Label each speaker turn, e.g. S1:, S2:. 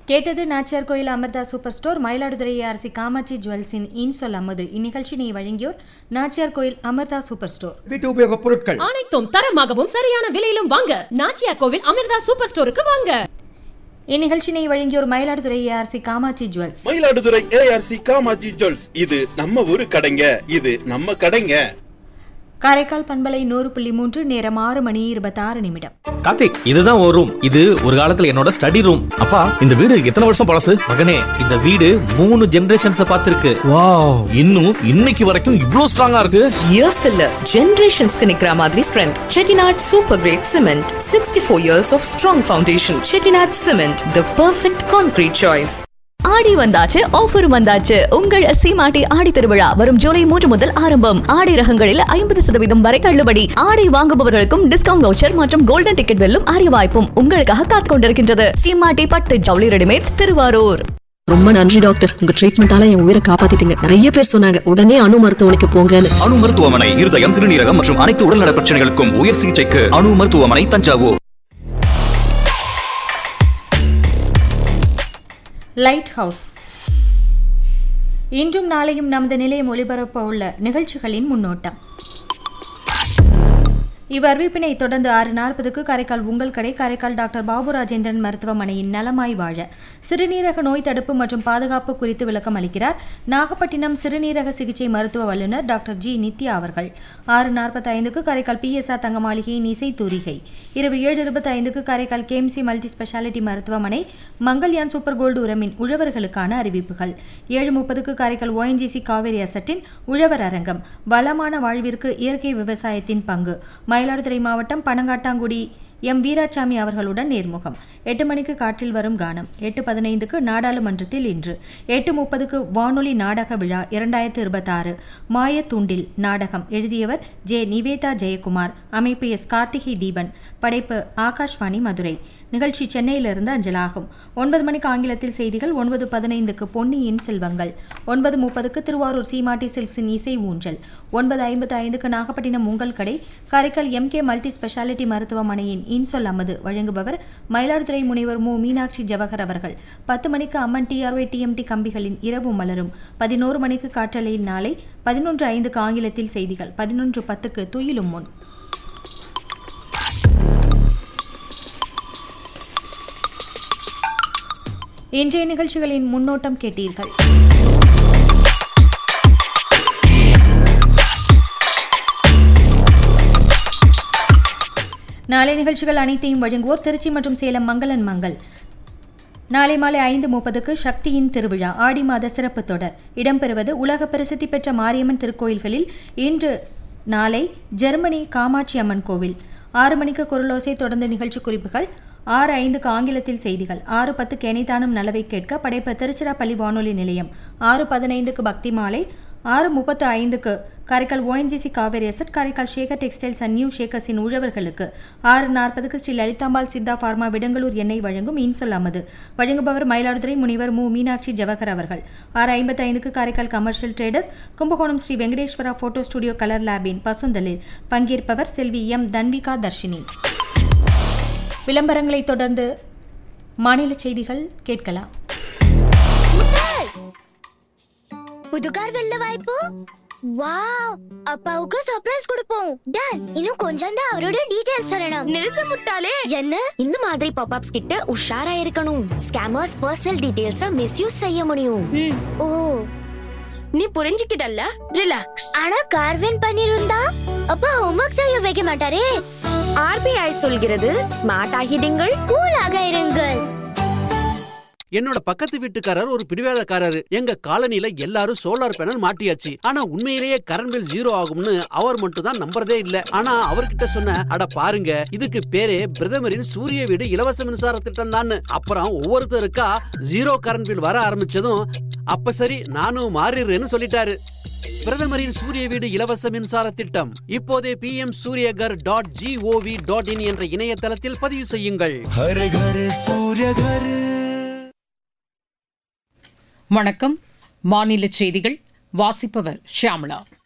S1: கேட்டது Nachiyar Koil Amirtha super store Mayiladuthurai Arasi Kamatchi ஜுவல்ஸின் இன்சொல் அம்மது இந்நிகழ்ச்சியை வழங்கியோர் நாச்சியார் கோயில் அமிர்தா சூப்பர் ஸ்டோர்
S2: வீட்டு உபயோகப் பொருட்கள்
S3: அனைத்தும் தரமாகவும் சரியான விலையிலும் வாங்க நாச்சியா கோவில் அமிர்தா சூப்பர் ஸ்டோருக்கு வாங்க
S1: இந்நிகழ்ச்சியை வழங்கியோர் Mayiladuthurai Arasi Kamatchi jewels
S4: Mayiladuthurai ARC Kamaji jewels இது நம்ம ஊரு கடைங்க இது நம்ம கடைங்க
S1: காரைக்கால் பண்பலை நூறு புள்ளி மூன்று நேரம் ஆறு மணி இருபத்தாறு நிமிடம்
S5: கார்த்திக் இதுதான் ஒரு ரூம் இது ஒரு காலத்துல என்னோட ஸ்டடி ரூம்
S6: அப்பா இந்த வீடு எத்தனை வருஷம் பழசு
S5: மகனே இந்த வீடு மூணு ஜெனரேஷன்ஸ் பார்த்திருக்கு
S6: வாவ் இன்னும் இன்னைக்கு வரைக்கும் இவ்ளோ ஸ்ட்ராங்கா இருக்கு
S7: இயர்ஸ்க்கு இல்ல ஜெனரேஷன்ஸ்க்கு நிக்கிற மாதிரி strength Chettinad super great cement sixty four years of strong foundation Chettinad cement the perfect concrete choice
S8: ஆடி வந்தாச்சு ஆஃபர் வந்தாச்சு உங்கள் சீமாட்டி ஆடி திருவிழா வரும் ஜூலை மூன்று முதல் ஆரம்பம் ஆடை ரகங்களில் ஐம்பது சதவீதம் வரை தள்ளுபடி ஆடை வாங்குபவர்களுக்கும் டிஸ்கவுண்ட் வவுச்சர் மற்றும் கோல்டன் டிக்கெட் வெல்லும் அரிய வாய்ப்பும் உங்களுக்காக காத்துக் கொண்டிருக்கின்றது சீமாட்டி பட்டு ஜவுளி ரெடிமேட்ஸ் திருவாரூர்
S9: ரொம்ப நன்றி டாக்டர் உங்க ட்ரீட்மெண்டால என் உயிரை காப்பாத்திட்டீங்க நிறைய பேர் சொன்னாங்க உடனே அணு மருத்துவமனைக்கு போங்கன்னு
S10: அணு மருத்துவமனை இருதயம் சிறுநீரகம் மற்றும் அனைத்து உடல்நல பிரச்சனைகளுக்கும் உயர் சிகிச்சைக்கு அணு மருத்துவமனை தஞ்சாவூர்
S1: லைட் ஹவுஸ் இன்றும் நாளையும் நமது நிலையம் ஒளிபரப்ப உள்ள நிகழ்ச்சிகளின் முன்னோட்டம் இவ்வறிவிப்பினை தொடர்ந்து ஆறு நாற்பதுக்கு காரைக்கால் உங்கள் கடை காரைக்கால் டாக்டர் பாபு ராஜேந்திரன் மருத்துவமனையின் நலமாய் வாழ சிறுநீரக நோய் தடுப்பு மற்றும் பாதுகாப்பு குறித்து விளக்கம் அளிக்கிறார் நாகப்பட்டினம் சிறுநீரக சிகிச்சை மருத்துவ வல்லுநர் டாக்டர் ஜி நித்யா அவர்கள் ஆறு நாற்பத்தி ஐந்துக்கு காரைக்கால் பிஎஸ்ஆர் தங்க மாளிகையின் இசை தூரிகை இரவு ஏழு இருபத்தி ஐந்துக்கு காரைக்கால் கேஎம்சி மல்டி ஸ்பெஷாலிட்டி மருத்துவமனை மங்கள்யான் சூப்பர் கோல்டு உரமின் உழவர்களுக்கான அறிவிப்புகள் ஏழு முப்பதுக்கு காரைக்கால் ஓஎன்ஜிசி காவேரி அசட்டின் உழவர் அரங்கம் வளமான வாழ்விற்கு இயற்கை விவசாயத்தின் பங்கு மயிலாடுதுறை மாவட்டம் பனங்காட்டாங்குடி எம் வீராசாமி அவர்களுடன் நேர்முகம் எட்டு மணிக்கு காற்றில் வரும் கானம் எட்டு பதினைந்துக்கு நாடாளுமன்றத்தில் இன்று எட்டு முப்பதுக்கு வானொலி நாடக விழா இரண்டாயிரத்து இருபத்தாறு மாயத்தூண்டில் நாடகம் எழுதியவர் ஜே நிவேதா ஜெயக்குமார் அமைப்பு எஸ் கார்த்திகை தீபன் படைப்பு ஆகாஷ்வாணி மதுரை நிகழ்ச்சி சென்னையிலிருந்து அஞ்சலாகும் ஒன்பது மணிக்கு ஆங்கிலத்தில் செய்திகள் ஒன்பது பதினைந்துக்கு பொன்னியின் செல்வங்கள் ஒன்பது முப்பதுக்கு திருவாரூர் சீமாட்டி சில்க்ஸின் இசை ஊஞ்சல் ஒன்பது ஐம்பத்து ஐந்துக்கு நாகப்பட்டினம் உங்கள் கடை காரைக்கால் எம்கே மல்டி ஸ்பெஷாலிட்டி மருத்துவமனையின் இன்சொல் அமது வழங்குபவர் மயிலாடுதுறை முனைவர் மு மீனாட்சி ஜவஹர் அவர்கள் பத்து மணிக்கு அம்மன் டிஆர்ஒய் டிஎம்டி கம்பிகளின் இரவு மலரும் பதினோரு மணிக்கு காற்றலையில் நாளை பதினொன்று ஐந்துக்கு ஆங்கிலத்தில் செய்திகள் பதினொன்று பத்துக்கு துயிலும் முன் இன்றைய நிகழ்ச்சிகளின் முன்னோட்டம் கேட்டீர்கள் நாளை நிகழ்ச்சிகள் அனைத்தையும் வழங்குவோர் திருச்சி மற்றும் சேலம் மங்களன் மங்கள் நாளை மாலை ஐந்து முப்பதுக்கு சக்தியின் திருவிழா ஆடி மாத சிறப்பு தொடர் இடம்பெறுவது உலக பிரசித்தி பெற்ற மாரியம்மன் திருக்கோயில்களில் இன்று நாளை ஜெர்மனி காமாட்சி அம்மன் கோவில் ஆறு மணிக்கு குரலோசை தொடர்ந்து நிகழ்ச்சி குறிப்புகள் ஆறு ஐந்துக்கு ஆங்கிலத்தில் செய்திகள் ஆறு பத்துக்கு எனைத்தானும் நலவை கேட்க படைப்பு திருச்சிராப்பள்ளி வானொலி நிலையம் ஆறு பதினைந்துக்கு பக்தி மாலை ஆறு முப்பத்து ஐந்துக்கு Karaikal ONGC Cauvery asset Karaikal Shekar textiles and new ஷேக்கர்ஸின் உழவர்களுக்கு ஆறு நாற்பதுக்கு ஸ்ரீ லலிதாம்பாள் சித்தா ஃபார்மா விடங்களூர் எண்ணெய் வழங்கும் இன்சொல் அமது வழங்குபவர் மயிலாடுதுறை முனிவர் மு மீனாட்சி ஜவஹர் அவர்கள் ஆறு ஐம்பத்தி ஐந்துக்கு Karaikal commercial traders Kumbakonam Sri Venkateswara photo studio colour லேபின் பசுந்தலில் பங்கேற்பவர் செல்வி எம் தன்விகா தர்ஷினி விளம்பரங்களை தொடர்ந்து மாநில செய்திகள் கேட்கலாம்
S11: புது கார் வெல்ல வாய்ப்பு வாவ் அப்பாவுக்கு சர்ப்ரைஸ் கொடுப்போம் டன் இன்னும் கொஞ்சம் தான் அவரோட டீடைல்ஸ் சொல்லணும் நிறுத்த முட்டாளே என்ன இந்த மாதிரி பாப்அப்ஸ் கிட்ட உஷாரா இருக்கணும் ஸ்கேமர்ஸ் பர்சனல் டீடைல்ஸ மிஸ்யூஸ் செய்ய முடியும் ஓ
S3: நீ புரிஞ்சுக்கிட்டல்ல ரிலாக்ஸ்
S11: ஆனா கார் வின் பண்ணிருந்தா அப்பா ஹோம்வொர்க் செய்ய வைக்க மாட்டாரே
S7: ஆர்பிஐ சொல்கிறது ஸ்மார்ட் ஆகிடுங்கள்
S11: கூலாக இருங்கள்
S12: என்னோட பக்கத்து வீட்டுக்காரர் ஒரு பிடிவாதக்காரரு எங்க காலனில எல்லாரும் சோலார் பேனல் மாட்டியாச்சு ஆனா உண்மையிலேயே கரண்ட் பில் ஜீரோ ஆகும்னு அவர் மட்டும் தான் நம்புறதே இல்ல ஆனா அவர்கிட்ட சொன்ன அட பாருங்க இதுக்கு பேரே பிரதமரின் சூரிய வீடு இலவச மின்சார திட்டம் தான் அப்புறம் ஒவ்வொருத்தருக்கா ஜீரோ கரண்ட் பில் வர ஆரம்பிச்சதும் அப்ப சரி நானும் மாறிடுறேன்னு சொல்லிட்டாரு பிரதமரின் சூரிய வீடு இலவச மின்சார திட்டம் இப்போதே P M Suryaghar dot G O V dot in என்ற இணையதளத்தில் பதிவு செய்யுங்கள்
S3: வணக்கம் மாநில செய்திகள் வாசிப்பவர் ஷியாமளா